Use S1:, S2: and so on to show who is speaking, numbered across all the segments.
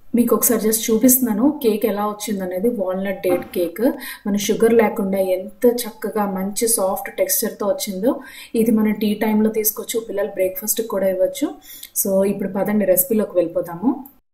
S1: మీకు ఒకసారి జస్ట్ చూపిస్తున్నాను కేక్ ఎలా వచ్చింది అనేది వాల్నట్ డేట్ కేక్ మన షుగర్ లేకుండా ఎంత చక్కగా మంచి సాఫ్ట్ టెక్స్చర్తో వచ్చిందో ఇది మనం టీ టైంలో తీసుకోవచ్చు పిల్లలు బ్రేక్ఫాస్ట్కి కూడా ఇవ్వచ్చు సో ఇప్పుడు పదండి రెసిపీలోకి వెళ్ళిపోతాము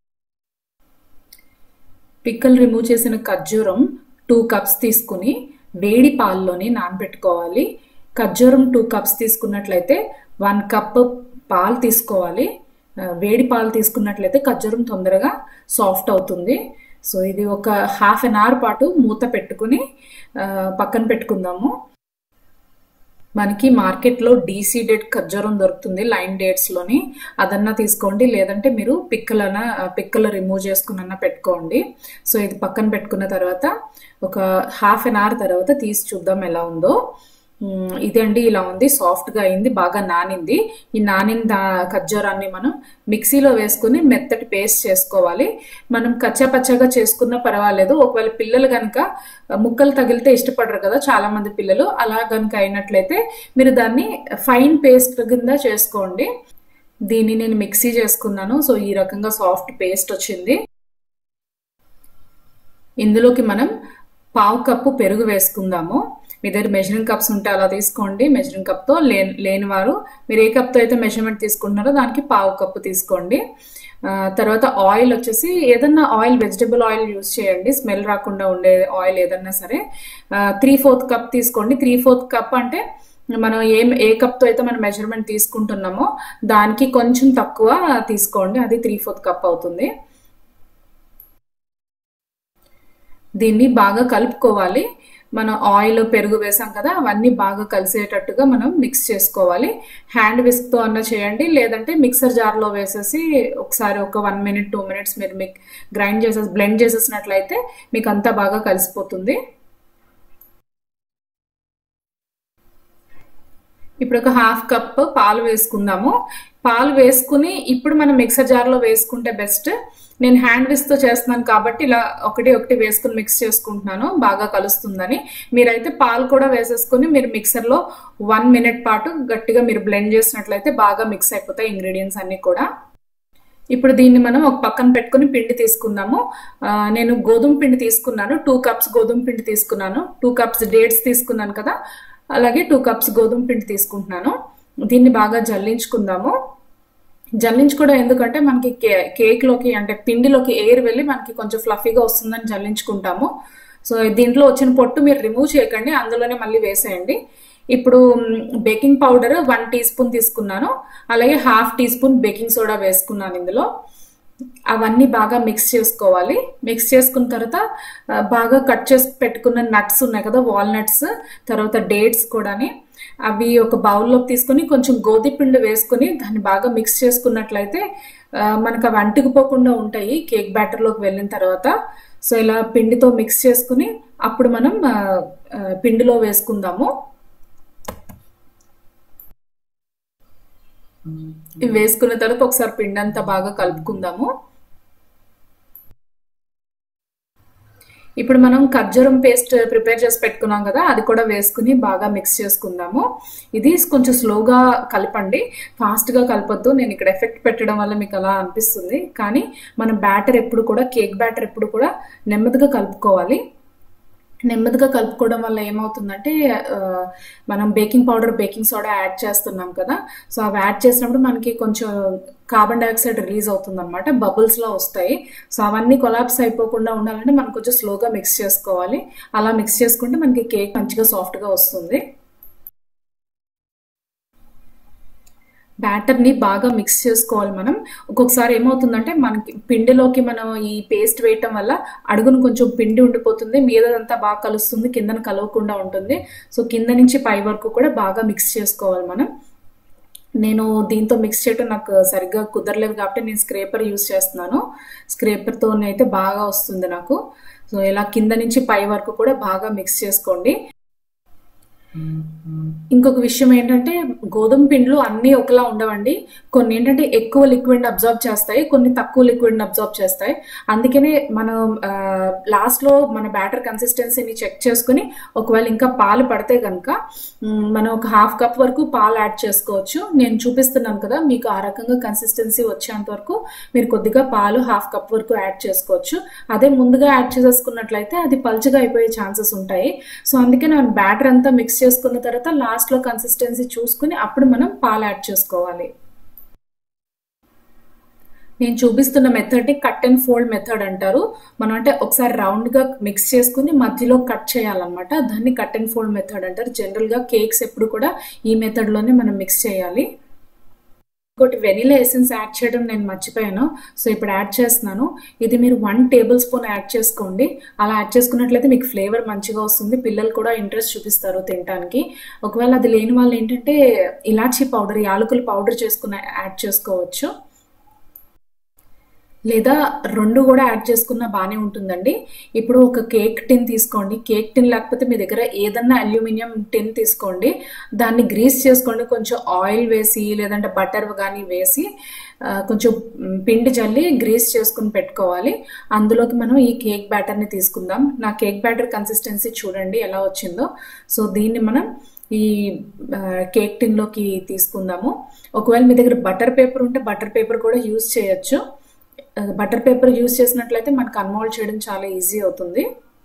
S1: పిక్కలు రిమూవ్ చేసిన ఖర్జూరం టూ కప్స్ తీసుకుని వేడి పాల్లోని నానబెట్టుకోవాలి ఖర్జూరం టూ కప్స్ తీసుకున్నట్లయితే వన్ కప్ పాలు తీసుకోవాలి వేడి పాలు తీసుకున్నట్లయితే ఖర్జూరం తొందరగా సాఫ్ట్ అవుతుంది సో ఇది ఒక హాఫ్ అన్ అవర్ పాటు మూత పెట్టుకుని పక్కన పెట్టుకుందాము మనకి మార్కెట్లో డీసీడెడ్ ఖర్జూరం దొరుకుతుంది లైన్ డేట్స్లోని అదన్నా తీసుకోండి లేదంటే మీరు పిక్కలన పిక్కలు రిమూవ్ చేసుకున్న పెట్టుకోండి సో ఇది పక్కన పెట్టుకున్న తర్వాత ఒక హాఫ్ అన్ అవర్ తర్వాత తీసి చూద్దాం ఎలా ఉందో ఇదండి ఇలా ఉంది సాఫ్ట్గా అయింది బాగా నానింది ఈ నానిన ఖర్జూరాన్ని మనం మిక్సీలో వేసుకుని మెత్తటి పేస్ట్ చేసుకోవాలి మనం కచ్చా పచ్చగా చేసుకున్నా పర్వాలేదు ఒకవేళ పిల్లలు కనుక ముక్కలు తగిలితే ఇష్టపడరు కదా చాలా మంది పిల్లలు అలా కనుక అయినట్లయితే మీరు దాన్ని ఫైన్ పేస్ట్ కింద చేసుకోండి దీన్ని నేను మిక్సీ చేసుకున్నాను సో ఈ రకంగా సాఫ్ట్ పేస్ట్ వచ్చింది ఇందులోకి మనం పావు కప్పు పెరుగు వేసుకుందాము మీ దగ్గర మెజరింగ్ కప్స్ ఉంటే అలా తీసుకోండి మెజరింగ్ కప్తో లే లేని వారు మీరు ఏ కప్తో అయితే మెజర్మెంట్ తీసుకుంటున్నారో దానికి పావు కప్పు తీసుకోండి తర్వాత ఆయిల్ వచ్చేసి ఏదన్నా ఆయిల్ వెజిటబుల్ ఆయిల్ యూస్ చేయండి స్మెల్ రాకుండా ఉండే ఆయిల్ ఏదన్నా సరే త్రీ ఫోర్త్ కప్ తీసుకోండి త్రీ ఫోర్త్ కప్ అంటే మనం ఏం ఏ కప్తో అయితే మనం మెజర్మెంట్ తీసుకుంటున్నామో దానికి కొంచెం తక్కువ తీసుకోండి అది త్రీ ఫోర్త్ కప్ అవుతుంది దీన్ని బాగా కలుపుకోవాలి మనం ఆయిల్ పెరుగు వేసాం కదా అవన్నీ బాగా కలిసేటట్టుగా మనం మిక్స్ చేసుకోవాలి హ్యాండ్ విస్క్తో అన్న చేయండి లేదంటే మిక్సర్ జార్లో వేసేసి ఒకసారి ఒక వన్ మినిట్ టూ మినిట్స్ మీరు మీకు గ్రైండ్ చేసేసి బ్లెండ్ చేసేసినట్లయితే మీకు అంతా బాగా కలిసిపోతుంది ఇప్పుడు ఒక హాఫ్ కప్ పాలు వేసుకుందాము పాలు వేసుకుని ఇప్పుడు మనం మిక్సర్ జార్లో వేసుకుంటే బెస్ట్ నేను హ్యాండ్ విస్తో చేస్తున్నాను కాబట్టి ఇలా ఒకటి ఒకటి వేసుకుని మిక్స్ చేసుకుంటున్నాను బాగా కలుస్తుందని మీరైతే పాలు కూడా వేసేసుకుని మీరు మిక్సర్లో వన్ మినిట్ పాటు గట్టిగా మీరు బ్లెండ్ చేసినట్లయితే బాగా మిక్స్ అయిపోతాయి ఇంగ్రీడియంట్స్ అన్ని కూడా ఇప్పుడు దీన్ని మనం ఒక పక్కన పెట్టుకుని పిండి తీసుకుందాము నేను గోధుమ పిండి తీసుకున్నాను టూ కప్స్ గోధుమ పిండి తీసుకున్నాను టూ కప్స్ డేట్స్ తీసుకున్నాను కదా అలాగే టూ కప్స్ గోధుమ పిండి తీసుకుంటున్నాను దీన్ని బాగా జల్లించుకుందాము జల్లించుకోవడం ఎందుకంటే మనకి కే కేక్లోకి అంటే పిండిలోకి ఎయిర్ వెళ్ళి మనకి కొంచెం ఫ్లఫీగా వస్తుందని జల్లించుకుంటాము సో దీంట్లో వచ్చిన పొట్టు మీరు రిమూవ్ చేయకండి అందులోనే మళ్ళీ వేసేయండి ఇప్పుడు baking powder one teaspoon తీసుకున్నాను అలాగే half teaspoon baking soda వేసుకున్నాను ఇందులో అవన్నీ బాగా మిక్స్ చేసుకోవాలి మిక్స్ చేసుకున్న తర్వాత బాగా కట్ చేసి పెట్టుకున్న నట్స్ ఉన్నాయి కదా వాల్నట్స్ తర్వాత డేట్స్ కూడాని అవి ఒక బౌల్లోకి తీసుకొని కొంచెం గోధి పిండి వేసుకొని దాన్ని బాగా మిక్స్ చేసుకున్నట్లయితే మనకు అవి అంటుకుపోకుండా ఉంటాయి కేక్ బ్యాటర్లోకి వెళ్ళిన తర్వాత సో ఇలా పిండితో మిక్స్ చేసుకుని అప్పుడు మనం పిండిలో వేసుకుందాము ఇవి వేసుకున్న తర్వాత ఒకసారి పిండి అంతా బాగా కలుపుకుందాము ఇప్పుడు మనం ఖర్జూరం పేస్ట్ ప్రిపేర్ చేసి పెట్టుకున్నాం కదా అది కూడా వేసుకుని బాగా మిక్స్ చేసుకుందాము ఇది కొంచెం స్లోగా కలపండి ఫాస్ట్గా కలపొద్దు నేను ఇక్కడ ఎఫెక్ట్ పెట్టడం వల్ల మీకు అలా అనిపిస్తుంది కానీ మనం బ్యాటర్ ఎప్పుడు కూడా కేక్ బ్యాటర్ ఎప్పుడు కూడా నెమ్మదిగా కలుపుకోవాలి నెమ్మదిగా కలుపుకోవడం వల్ల ఏమవుతుందంటే మనం baking powder baking soda add చేస్తున్నాం కదా సో అవి యాడ్ చేసినప్పుడు మనకి కొంచెం కార్బన్ డైఆక్సైడ్ రిలీజ్ అవుతుంది అనమాట బబుల్స్లో వస్తాయి సో అవన్నీ కొలాప్స్ అయిపోకుండా ఉండాలంటే మనం కొంచెం స్లోగా మిక్స్ చేసుకోవాలి అలా మిక్స్ చేసుకుంటే మనకి కేక్ మంచిగా సాఫ్ట్గా వస్తుంది బ్యాటర్ని బాగా మిక్స్ చేసుకోవాలి మనం ఒక్కొక్కసారి ఏమవుతుందంటే మనకి పిండిలోకి మనం ఈ పేస్ట్ వేయటం వల్ల అడుగును కొంచెం పిండి ఉండిపోతుంది మీదంతా బాగా కలుస్తుంది కిందన కలవకుండా ఉంటుంది సో కింద నుంచి పై వరకు కూడా బాగా మిక్స్ చేసుకోవాలి మనం నేను దీంతో మిక్స్ చేయడం నాకు సరిగ్గా కుదరలేదు కాబట్టి నేను స్క్రేపర్ యూస్ చేస్తున్నాను స్క్రేపర్తో అయితే బాగా వస్తుంది నాకు సో ఇలా కింద నుంచి పై వరకు కూడా బాగా మిక్స్ చేసుకోండి ఇంకొక విషయం ఏంటంటే గోధుమ పిండిలు అన్నీ ఒకలా ఉండవండి కొన్ని ఏంటంటే ఎక్కువ లిక్విడ్ అబ్జర్వ్ చేస్తాయి కొన్ని తక్కువ లిక్విడ్ అబ్జర్వ్ చేస్తాయి అందుకనే మనం లాస్ట్ లో మన బ్యాటర్ కన్సిస్టెన్సీని చెక్ చేసుకుని ఒకవేళ ఇంకా పాలు పడితే కనుక మనం ఒక హాఫ్ కప్ వరకు పాలు యాడ్ చేసుకోవచ్చు నేను చూపిస్తున్నాను కదా మీకు ఆ రకంగా కన్సిస్టెన్సీ వచ్చేంత వరకు మీరు కొద్దిగా పాలు హాఫ్ కప్ వరకు యాడ్ చేసుకోవచ్చు అదే ముందుగా యాడ్ చేసేసుకున్నట్లయితే అది పల్చగా అయిపోయే ఛాన్సెస్ ఉంటాయి సో అందుకే మనం బ్యాటర్ అంతా మిక్స్ చేసుకున్న తర్వాత లాస్ట్ లో కన్సిస్టెన్సీ చూసుకుని అప్పుడు మనం పాలు యాడ్ చేసుకోవాలి నేను చూపిస్తున్న మెథడ్ ని కట్ అండ్ ఫోల్డ్ మెథడ్ అంటారు మనం అంటే ఒకసారి రౌండ్ గా మిక్స్ చేసుకుని మధ్యలో కట్ చేయాలన్నమాట దాన్ని కట్ అండ్ ఫోల్డ్ మెథడ్ అంటారు జనరల్ గా కేక్స్ ఎప్పుడు కూడా ఈ మెథడ్ లోనే మనం మిక్స్ చేయాలి ఇంకోటి వెనిలా ఎసెన్స్ యాడ్ చేయడం నేను మర్చిపోయాను సో ఇప్పుడు యాడ్ చేస్తున్నాను ఇది మీరు వన్ టేబుల్ స్పూన్ యాడ్ చేసుకోండి అలా యాడ్ చేసుకున్నట్లయితే మీకు ఫ్లేవర్ మంచిగా వస్తుంది పిల్లలు కూడా ఇంట్రెస్ట్ చూపిస్తారు తినడానికి ఒకవేళ అది లేని వాళ్ళు ఏంటంటే ఇలాచీ పౌడర్ యాలకుల పౌడర్ చేసుకున్న యాడ్ చేసుకోవచ్చు లేదా రెండు కూడా యాడ్ చేసుకున్న బాగానే ఉంటుందండి ఇప్పుడు ఒక కేక్ టిన్ తీసుకోండి కేక్ టిన్ లేకపోతే మీ దగ్గర ఏదన్నా అల్యూమినియం టిన్ తీసుకోండి దాన్ని గ్రీస్ చేసుకోండి కొంచెం ఆయిల్ వేసి లేదంటే బటర్ కానీ వేసి కొంచెం పిండి జల్లి గ్రీస్ చేసుకుని పెట్టుకోవాలి అందులోకి మనం ఈ కేక్ బ్యాటర్ని తీసుకుందాం నా కేక్ బ్యాటర్ కన్సిస్టెన్సీ చూడండి ఎలా వచ్చిందో సో దీన్ని మనం ఈ కేక్ టిన్లోకి తీసుకుందాము ఒకవేళ మీ దగ్గర బటర్ పేపర్ ఉంటే బటర్ పేపర్ కూడా యూజ్ చేయొచ్చు బటర్ పేపర్ యూజ్ చేసినట్లయితే మనకు అన్మోల్డ్ చేయడం చాలా ఈజీ అవుతుంది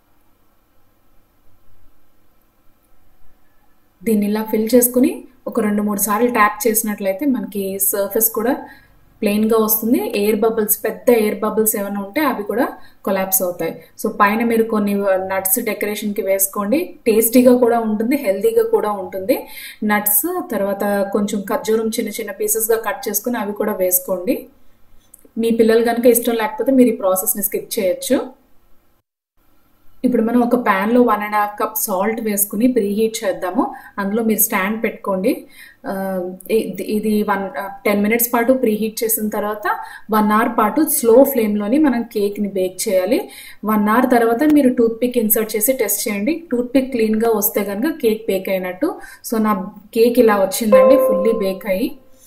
S1: దీన్ని ఇలా ఫిల్ చేసుకుని ఒక రెండు మూడు సార్లు ట్యాప్ చేసినట్లయితే మనకి సర్ఫేస్ కూడా ప్లెయిన్గా వస్తుంది ఎయిర్ బబుల్స్ పెద్ద ఎయిర్ బబుల్స్ ఏమైనా ఉంటే అవి కూడా కొలాప్స్ అవుతాయి సో పైన మీరు కొన్ని నట్స్ డెకరేషన్కి వేసుకోండి టేస్టీగా కూడా ఉంటుంది హెల్తీగా కూడా ఉంటుంది నట్స్ తర్వాత కొంచెం ఖర్జూరం చిన్న చిన్న పీసెస్గా కట్ చేసుకుని అవి కూడా వేసుకోండి మీ పిల్లలు కనుక ఇష్టం లేకపోతే మీరు ఈ ప్రాసెస్ని స్కిప్ చేయొచ్చు ఇప్పుడు మనం ఒక ప్యాన్లో one and half cup salt వేసుకుని ప్రీహీట్ చేద్దాము అందులో మీరు స్టాండ్ పెట్టుకోండి ఇది వన్ టెన్ మినిట్స్ పాటు ప్రీహీట్ చేసిన తర్వాత వన్ అవర్ పాటు స్లో ఫ్లేమ్లోని మనం కేక్ని బేక్ చేయాలి వన్ అవర్ తర్వాత మీరు టూత్ పిక్ ఇన్సర్ట్ చేసి టెస్ట్ చేయండి టూత్ పిక్ క్లీన్గా వస్తే కనుక కేక్ బేక్ అయినట్టు సో నా కేక్ ఇలా వచ్చిందండి ఫుల్లీ బేక్ అయ్యి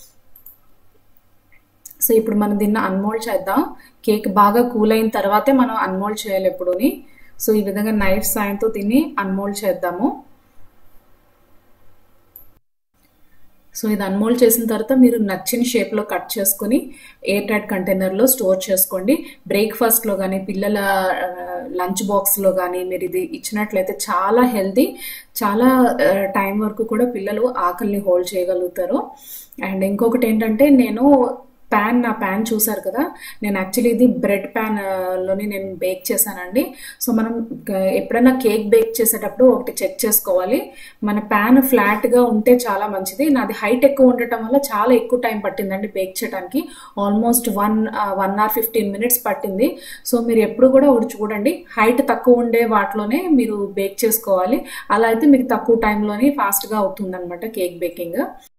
S1: సో ఇప్పుడు మనం దీన్ని అన్మోల్డ్ చేద్దాం కేక్ బాగా కూల్ అయిన తర్వాతే మనం అన్మోల్డ్ చేయాలి ఎప్పుడుని సో ఈ విధంగా నైఫ్ సాయంతో దీన్ని అన్మోల్డ్ చేద్దాము సో ఇది అన్మోల్డ్ చేసిన తర్వాత మీరు నచ్చిన షేప్లో కట్ చేసుకుని ఎయిర్ టైట్ కంటైనర్లో స్టోర్ చేసుకోండి బ్రేక్ఫాస్ట్లో కానీ పిల్లల లంచ్ బాక్స్లో కానీ మీరు ఇది ఇచ్చినట్లయితే చాలా హెల్తీ చాలా టైం వరకు కూడా పిల్లలు ఆకలిని హోల్డ్ చేయగలుగుతారు అండ్ ఇంకొకటి ఏంటంటే నేను ప్యాన్ నా ప్యాన్ చూసారు కదా నేను యాక్చువల్లీ ఇది బ్రెడ్ ప్యాన్ లోని నేను బేక్ చేశానండి సో మనం ఎప్పుడైనా కేక్ బేక్ చేసేటప్పుడు ఒకటి చెక్ చేసుకోవాలి మన ప్యాన్ ఫ్లాట్గా ఉంటే చాలా మంచిది నాది హైట్ ఎక్కువ ఉండటం వల్ల చాలా ఎక్కువ టైం పట్టిందండి బేక్ చేయడానికి almost one one hour fifteen minutes పట్టింది సో మీరు ఎప్పుడు కూడా ఒకటి చూడండి హైట్ తక్కువ ఉండే వాటిలోనే మీరు బేక్ చేసుకోవాలి అలా అయితే మీకు తక్కువ టైంలోనే ఫాస్ట్గా అవుతుంది అనమాట కేక్ బేకింగ్